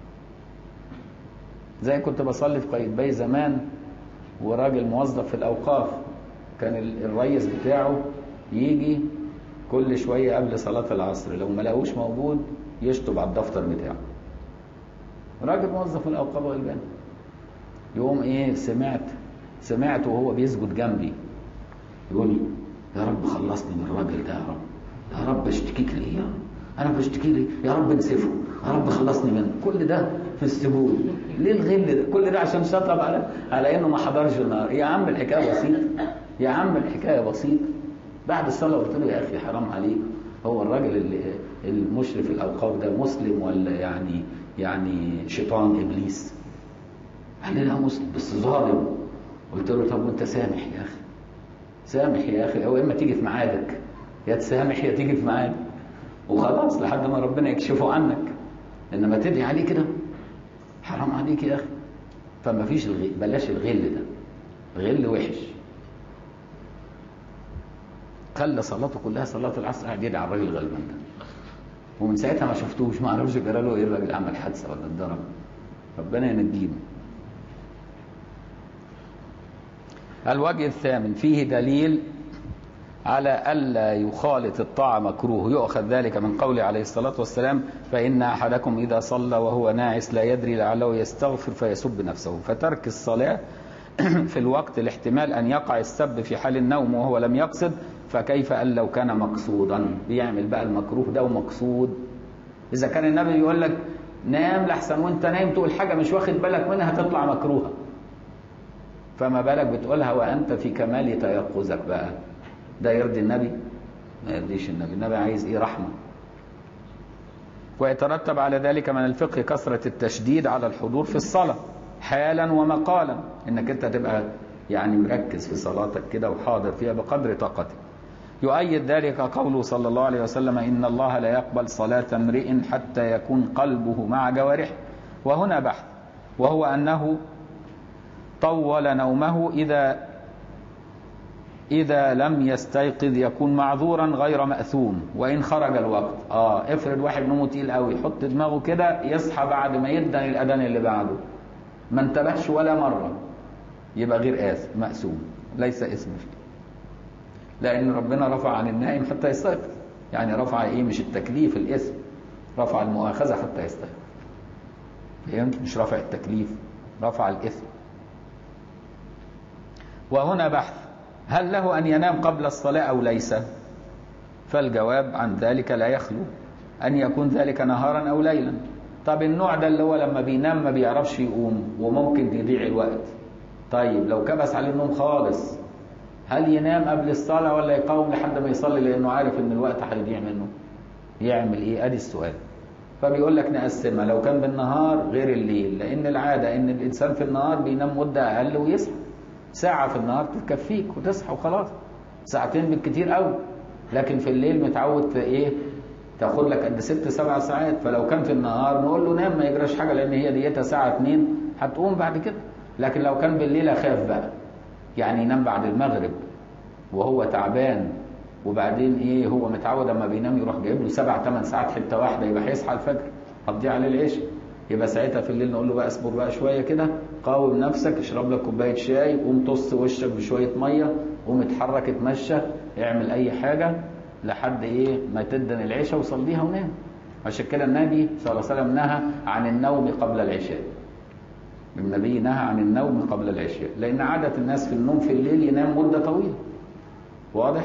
زي كنت بصلي في قايتباي زمان وراجل موظف في الأوقاف كان الريس بتاعه يجي كل شوية قبل صلاة العصر لو ما لقوش موجود يشطب على الدفتر بتاعه راجل موظف في الأوقاف غلبان يقوم إيه سمعت سمعت وهو بيسجد جنبي يقول يا رب خلصني من الراجل ده يا رب يا رب اشتكيك ليه يا انا بشتكي لي يا رب انسفه يا رب خلصني منه كل ده في السجود ليه الغل ده كل ده عشان شطب على على انه ما حضرش النهار يا عم الحكايه بسيطه يا عم الحكايه بسيطه بعد الصلاه قلت له يا اخي حرام عليك هو الراجل اللي المشرف الاوقاف ده مسلم ولا يعني يعني شيطان ابليس قال لي لا مسلم بس ظالم قلت له طب وانت سامح يا اخي سامح يا اخي او اما تيجي في ميعادك يا تسامح يا تيجي في ميعادك وخلاص لحد ما ربنا يكشفه عنك انما تدعي عليه كده حرام عليك يا اخي فما فيش الغل بلاش الغل ده غل وحش خلى صلاته كلها صلاه العصر قاعد يدعي على الراجل الغلبان ده ومن ساعتها ما شفتوش ما اعرفش جرى له ايه الراجل عمل حادثه ولا اتضرب ربنا ينجيه الوجه الثامن فيه دليل على ألا يخالط الطاعة مكروه يؤخذ ذلك من قوله عليه الصلاة والسلام فإن أحدكم إذا صلى وهو ناعس لا يدري لعله يستغفر فيسب نفسه فترك الصلاة في الوقت الاحتمال أن يقع السب في حال النوم وهو لم يقصد فكيف أن لو كان مقصودا بيعمل بقى المكروه ده ومقصود إذا كان النبي يقول لك نام لحسن وانت نايم تقول حاجة مش واخد بالك منها تطلع مكروهة فما بالك بتقولها وأنت في كمال تيقظك بقى ده يرضي النبي ما يرضيش النبي النبي عايز ايه رحمة ويترتب على ذلك من الفقه كثرة التشديد على الحضور في الصلاة حالا ومقالا انك انت تبقى يعني مركز في صلاتك كده وحاضر فيها بقدر طاقتك يؤيد ذلك قوله صلى الله عليه وسلم إن الله لا يقبل صلاة امرئ حتى يكون قلبه مع جوارحه وهنا بحث وهو أنه طول نومه إذا إذا لم يستيقظ يكون معذورا غير مأثوم وإن خرج الوقت آه افرض واحد نومه تقيل قوي يحط دماغه كده يصحى بعد ما يدن الأذان اللي بعده ما انتبهش ولا مرة يبقى غير آثم مأثوم ليس اسم فيه لأن ربنا رفع عن النائم حتى يستيقظ يعني رفع إيه مش التكليف الاسم رفع المؤاخذة حتى يستيقظ فهمت مش رفع التكليف رفع الإثم وهنا بحث هل له أن ينام قبل الصلاة أو ليس فالجواب عن ذلك لا يخلو أن يكون ذلك نهارا أو ليلا طب النوع ده اللي هو لما بينام ما بيعرفش يقوم وممكن يضيع الوقت طيب لو كبس عليه النوم خالص هل ينام قبل الصلاة ولا يقاوم لحد ما يصلي لأنه عارف إن الوقت هيضيع منه يعمل إيه أدي السؤال فبيقول لك نقسمها لو كان بالنهار غير الليل لأن العادة إن الإنسان في النهار بينام مدة أقل ويصحى ساعة في النهار تكفيك وتصحى وخلاص ساعتين بالكتير قوي لكن في الليل متعود ايه تاخد لك قد ست سبع ساعات فلو كان في النهار نقول له نام ما يجراش حاجة لأن هي ديتها ساعة اتنين هتقوم بعد كده لكن لو كان بالليل أخاف بقى يعني ينام بعد المغرب وهو تعبان وبعدين ايه هو متعود اما بينام يروح جايب له سبع ثمان ساعات حته واحده يبقى هيصحى الفجر هتضيع عليه العشاء يبقى ساعتها في الليل نقول له بقى اصبر بقى شويه كده قاوم نفسك اشرب لك كوبايه شاي قوم طص وشك بشويه ميه قوم اتحرك اتمشى اعمل اي حاجه لحد ايه ما تدن العشاء وصليها ونام عشان كده النبي صلى الله عليه وسلم نهى عن النوم قبل العشاء النبي نهى عن النوم قبل العشاء لان عاده الناس في النوم في الليل ينام مده طويله واضح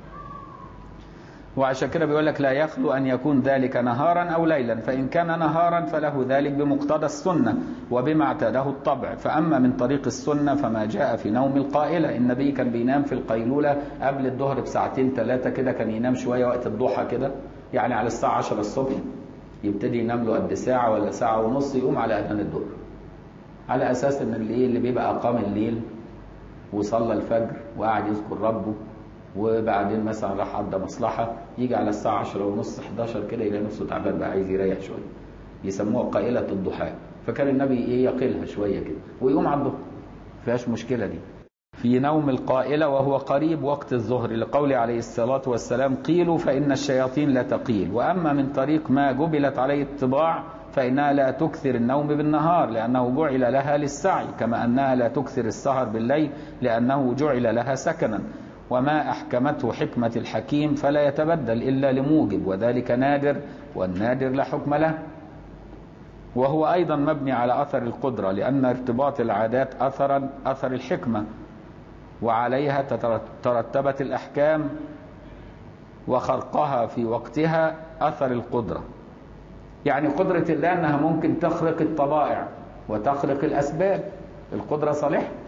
وعشان كده بيقول لك لا يخلو أن يكون ذلك نهارا أو ليلا فإن كان نهارا فله ذلك بمقتضى السنة وبما اعتاده الطبع فأما من طريق السنة فما جاء في نوم القائلة النبي كان بينام في القيلولة قبل الظهر بساعتين ثلاثة كده كان ينام شوية وقت الضحى كده يعني على الساعة 10 الصبح يبتدي ينام له قد ساعة ولا ساعة ونص يقوم على أذان الظهر على أساس إن اللي, اللي بيبقى أقام الليل وصلى الفجر وقعد يذكر ربه وبعدين مثلا راح عدى مصلحة يجي على الساعة 10 ونص 11 كده يلاقي نفسه تعبان بقى عايز يريح شوية يسموها قائلة الضحى فكان النبي ايه يقلها شوية كده ويقوم على الظهر فيهاش مشكلة دي في نوم القائلة وهو قريب وقت الظهر لقول عليه الصلاة والسلام قيلوا فإن الشياطين لا تقيل وأما من طريق ما جبلت عليه الطباع فإنها لا تكثر النوم بالنهار لأنه جعل لها للسعي كما أنها لا تكثر السهر بالليل لأنه جعل لها سكنا وما أحكمته حكمة الحكيم فلا يتبدل إلا لموجب وذلك نادر والنادر لا حكم له وهو أيضا مبني على أثر القدرة لأن ارتباط العادات أثرا أثر الحكمة وعليها ترتبت الأحكام وخرقها في وقتها أثر القدرة يعني قدرة الله أنها ممكن تخرق الطبائع وتخرق الأسباب القدرة صالحة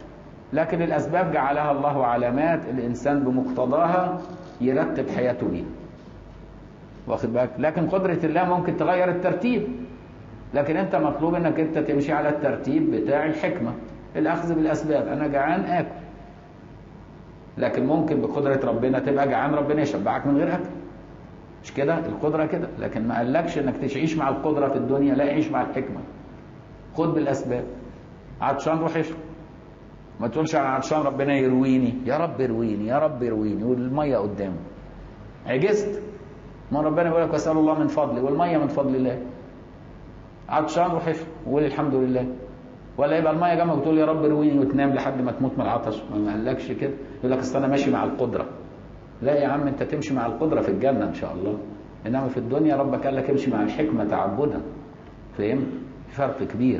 لكن الأسباب جعلها الله علامات الإنسان بمقتضاها يرتب حياته بيها واخد بالك لكن قدرة الله ممكن تغير الترتيب لكن انت مطلوب انك انت تمشي على الترتيب بتاع الحكمة الاخذ بالاسباب انا جعان اكل لكن ممكن بقدرة ربنا تبقى جعان ربنا يشبعك من غير اكل مش كده القدرة كده لكن ما قالكش انك تعيش مع القدرة في الدنيا لا عيش مع الحكمة خد بالاسباب عطشان روح اشرب ما تقولش انا عطشان ربنا يرويني يا رب يرويني يا رب يرويني والميه قدامه عجزت ما ربنا بيقول لك واسال الله من فضله والميه من فضل الله عطشان روح اشرب وقول الحمد لله ولا يبقى الميه جنبك وتقول يا رب رويني وتنام لحد ما تموت من العطش ما قالكش كده يقول لك اصل انا ماشي مع القدره لا يا عم انت تمشي مع القدره في الجنه ان شاء الله انما في الدنيا ربك قال لك امشي مع الحكمه تعبدا فهمت فرق كبير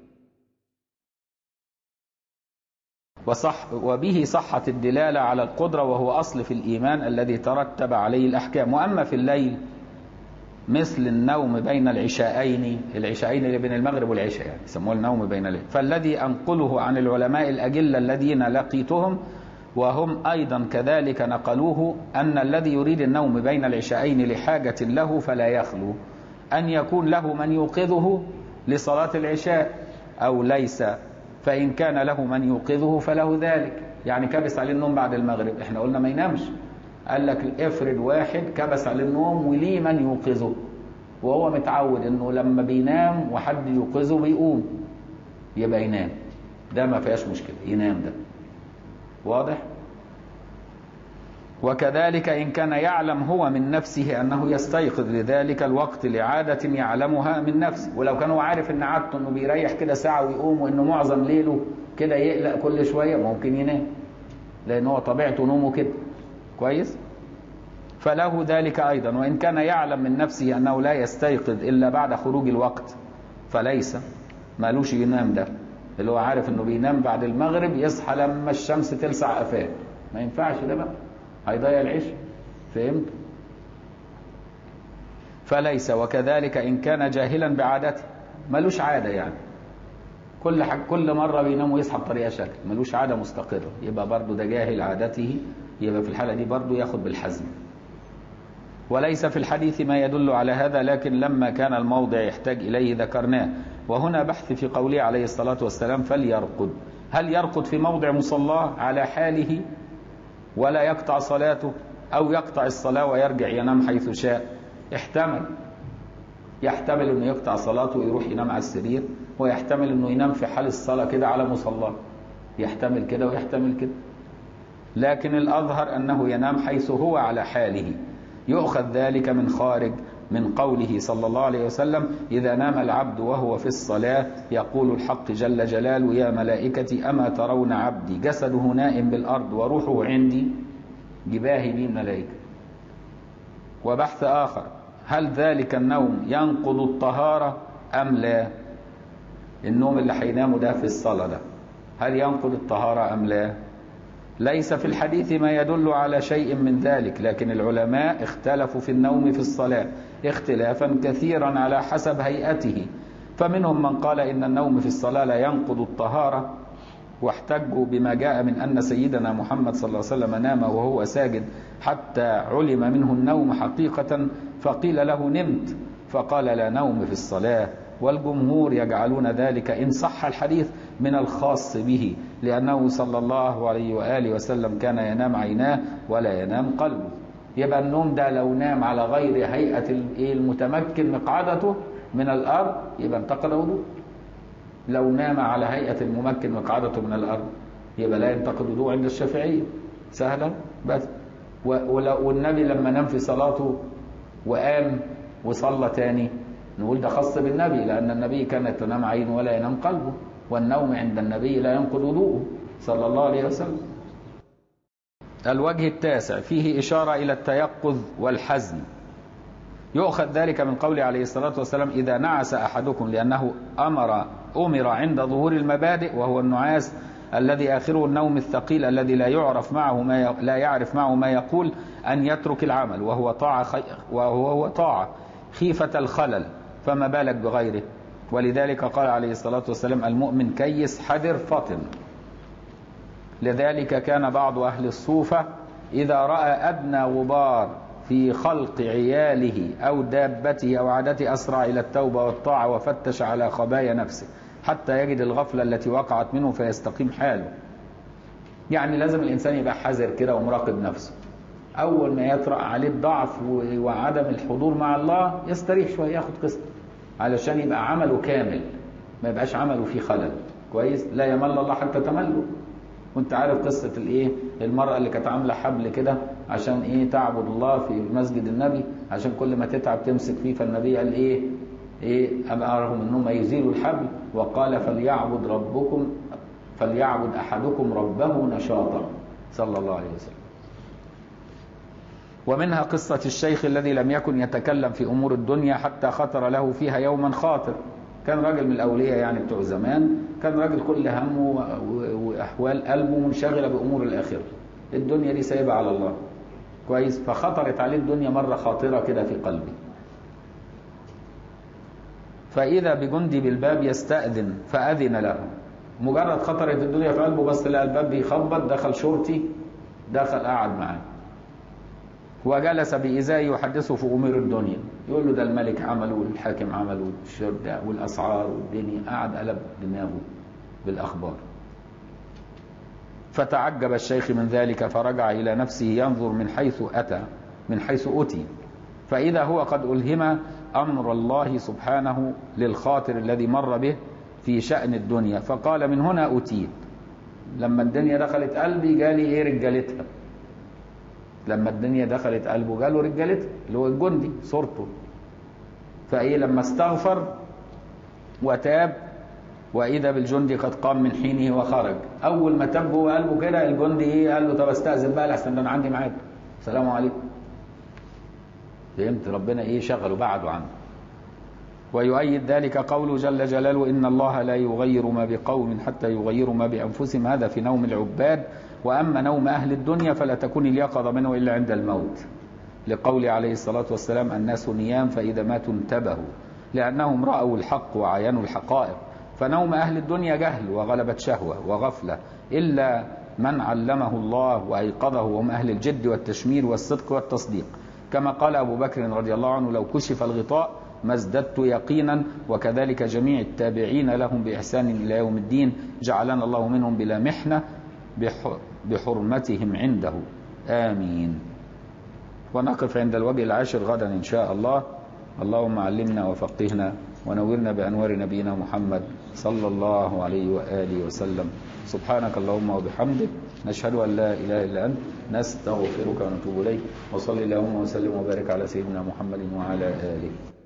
وصح وبه صحت الدلالة على القدرة وهو أصل في الإيمان الذي ترتب عليه الأحكام وأما في الليل مثل النوم بين العشاءين العشاءين اللي بين المغرب والعشاء يعني يسموه النوم بين الليل فالذي أنقله عن العلماء الأجلة الذين لقيتهم وهم أيضا كذلك نقلوه أن الذي يريد النوم بين العشاءين لحاجة له فلا يخلو أن يكون له من يوقظه لصلاة العشاء أو ليس فإن كان له من يوقظه فله ذلك يعني كبس عليه النوم بعد المغرب احنا قلنا ما ينامش قال لك افرض واحد كبس عليه النوم وليه من يوقظه وهو متعود انه لما بينام وحد يوقظه بيقوم يبقى ينام ده ما فيهاش مشكلة ينام ده واضح وكذلك إن كان يعلم هو من نفسه أنه يستيقظ لذلك الوقت لعادة يعلمها من نفسه ولو كان هو عارف أن عادته أنه بيريح كده ساعة ويقوم وأنه معظم ليله كده يقلق كل شوية ممكن ينام لأن هو طبيعته نومه كده كويس فله ذلك أيضا وإن كان يعلم من نفسه أنه لا يستيقظ إلا بعد خروج الوقت فليس مالوش ينام ده اللي هو عارف أنه بينام بعد المغرب يصحى لما الشمس تلسع قفاه ما ينفعش ده بقى هيضيع العيش فهمت فليس وكذلك إن كان جاهلا بعادته ملوش عادة يعني كل حاجة كل مرة بينام ويصحى بطريقة شكل ملوش عادة مستقرة يبقى برضه ده جاهل عادته يبقى في الحالة دي برضه ياخد بالحزم وليس في الحديث ما يدل على هذا لكن لما كان الموضع يحتاج إليه ذكرناه وهنا بحث في قوله عليه الصلاة والسلام فليرقد هل يرقد في موضع مصلاه على حاله ولا يقطع صلاته أو يقطع الصلاة ويرجع ينام حيث شاء احتمل يحتمل أنه يقطع صلاته ويروح ينام على السرير ويحتمل أنه ينام في حال الصلاة كده على مصلاه يحتمل كده ويحتمل كده لكن الأظهر أنه ينام حيث هو على حاله يؤخذ ذلك من خارج من قوله صلى الله عليه وسلم إذا نام العبد وهو في الصلاة يقول الحق جل جلاله يا ملائكتي أما ترون عبدي جسده نائم بالأرض وروحه عندي جباه بي الملائكة وبحث آخر هل ذلك النوم ينقض الطهارة أم لا النوم اللي هينامه ده في الصلاة ده هل ينقض الطهارة أم لا ليس في الحديث ما يدل على شيء من ذلك لكن العلماء اختلفوا في النوم في الصلاة اختلافا كثيرا على حسب هيئته فمنهم من قال إن النوم في الصلاة لا ينقض الطهارة واحتجوا بما جاء من أن سيدنا محمد صلى الله عليه وسلم نام وهو ساجد حتى علم منه النوم حقيقة فقيل له نمت فقال لا نوم في الصلاة والجمهور يجعلون ذلك إن صح الحديث من الخاص به لأنه صلى الله عليه وآله وسلم كان ينام عيناه ولا ينام قلبه يبقى النوم ده لو نام على غير هيئة المتمكن مقعدته من الأرض يبقى انتقد وضوء لو نام على هيئة الممكن مقعدته من الأرض يبقى لا ينتقد وضوء عند الشافعية سهلة بس والنبي لما نام في صلاته وقام وصلى تاني نقول ده خاص بالنبي لأن النبي كانت تنام عينه ولا ينام قلبه والنوم عند النبي لا ينقض وضوءه صلى الله عليه وسلم الوجه التاسع فيه إشارة إلى التيقظ والحزم يؤخذ ذلك من قوله عليه الصلاة والسلام إذا نعس أحدكم لأنه أمر أمر عند ظهور المبادئ وهو النعاس الذي آخره النوم الثقيل الذي لا يعرف معه ما ي... لا يعرف معه ما يقول أن يترك العمل وهو طاعة خي... وهو طاعة خيفة الخلل فما بالك بغيره ولذلك قال عليه الصلاة والسلام المؤمن كيس حذر فطن لذلك كان بعض أهل الصوفة إذا رأى أدنى غبار في خلق عياله أو دابته أو عادته أسرع إلى التوبة والطاعة وفتش على خبايا نفسه حتى يجد الغفلة التي وقعت منه فيستقيم حاله يعني لازم الإنسان يبقى حذر كده ومراقب نفسه أول ما يطرأ عليه الضعف وعدم الحضور مع الله يستريح شوية ياخد قسط علشان يبقى عمله كامل ما يبقاش عمله فيه خلل كويس لا يمل الله حتى تمله وانت عارف قصة الايه المرأة اللي كانت عاملة حبل كده عشان ايه تعبد الله في مسجد النبي عشان كل ما تتعب تمسك فيه فالنبي قال ايه ايه امرهم انهم يزيلوا الحبل وقال فليعبد ربكم فليعبد احدكم ربه نشاطا صلى الله عليه وسلم ومنها قصة الشيخ الذي لم يكن يتكلم في أمور الدنيا حتى خطر له فيها يوما خاطر كان راجل من الأولياء يعني بتوع زمان كان راجل كل همه وأحوال قلبه منشغلة بأمور الآخرة الدنيا دي سايبة على الله كويس فخطرت عليه الدنيا مرة خاطرة كده في قلبه فإذا بجندي بالباب يستأذن فأذن له مجرد خطرت الدنيا في قلبه بس لقى الباب بيخبط دخل شرطي دخل قعد معاه وجلس بإزاء يحدثه في أمور الدنيا يقول له ده الملك عمله والحاكم عمله والشرطة والأسعار والدنيا قعد قلب دماغه بالأخبار فتعجب الشيخ من ذلك فرجع إلى نفسه ينظر من حيث أتى من حيث أتي فإذا هو قد ألهم أمر الله سبحانه للخاطر الذي مر به في شأن الدنيا فقال من هنا أتيت لما الدنيا دخلت قلبي جالي إيه رجالتها لما الدنيا دخلت قلبه جاله رجالتها اللي هو الجندي صورته فايه لما استغفر وتاب واذا بالجندي قد قام من حينه وخرج اول ما تاب هو قلبه كده الجندي ايه قال له طب استاذن بقى لحسن ده انا عندي ميعاد السلام عليكم فهمت ربنا ايه شغله بعده عنه ويؤيد ذلك قوله جل جلاله ان الله لا يغير ما بقوم حتى يغيروا ما بانفسهم هذا في نوم العباد وأما نوم أهل الدنيا فلا تكون اليقظة منه إلا عند الموت لقول عليه الصلاة والسلام الناس نيام فإذا ماتوا انتبهوا لأنهم رأوا الحق وعاينوا الحقائق فنوم أهل الدنيا جهل وغلبت شهوة وغفلة إلا من علمه الله وأيقظه وهم أهل الجد والتشمير والصدق والتصديق كما قال أبو بكر رضي الله عنه لو كشف الغطاء ما ازددت يقينا وكذلك جميع التابعين لهم بإحسان إلى يوم الدين جعلنا الله منهم بلا محنة بحرمتهم عنده آمين ونقف عند الوجه العاشر غدا إن شاء الله اللهم علمنا وفقهنا ونورنا بأنوار نبينا محمد صلى الله عليه وآله وسلم سبحانك اللهم وبحمدك نشهد أن لا إله إلا أنت نستغفرك ونتوب إليك وصلي اللهم وسلم وبارك على سيدنا محمد وعلى آله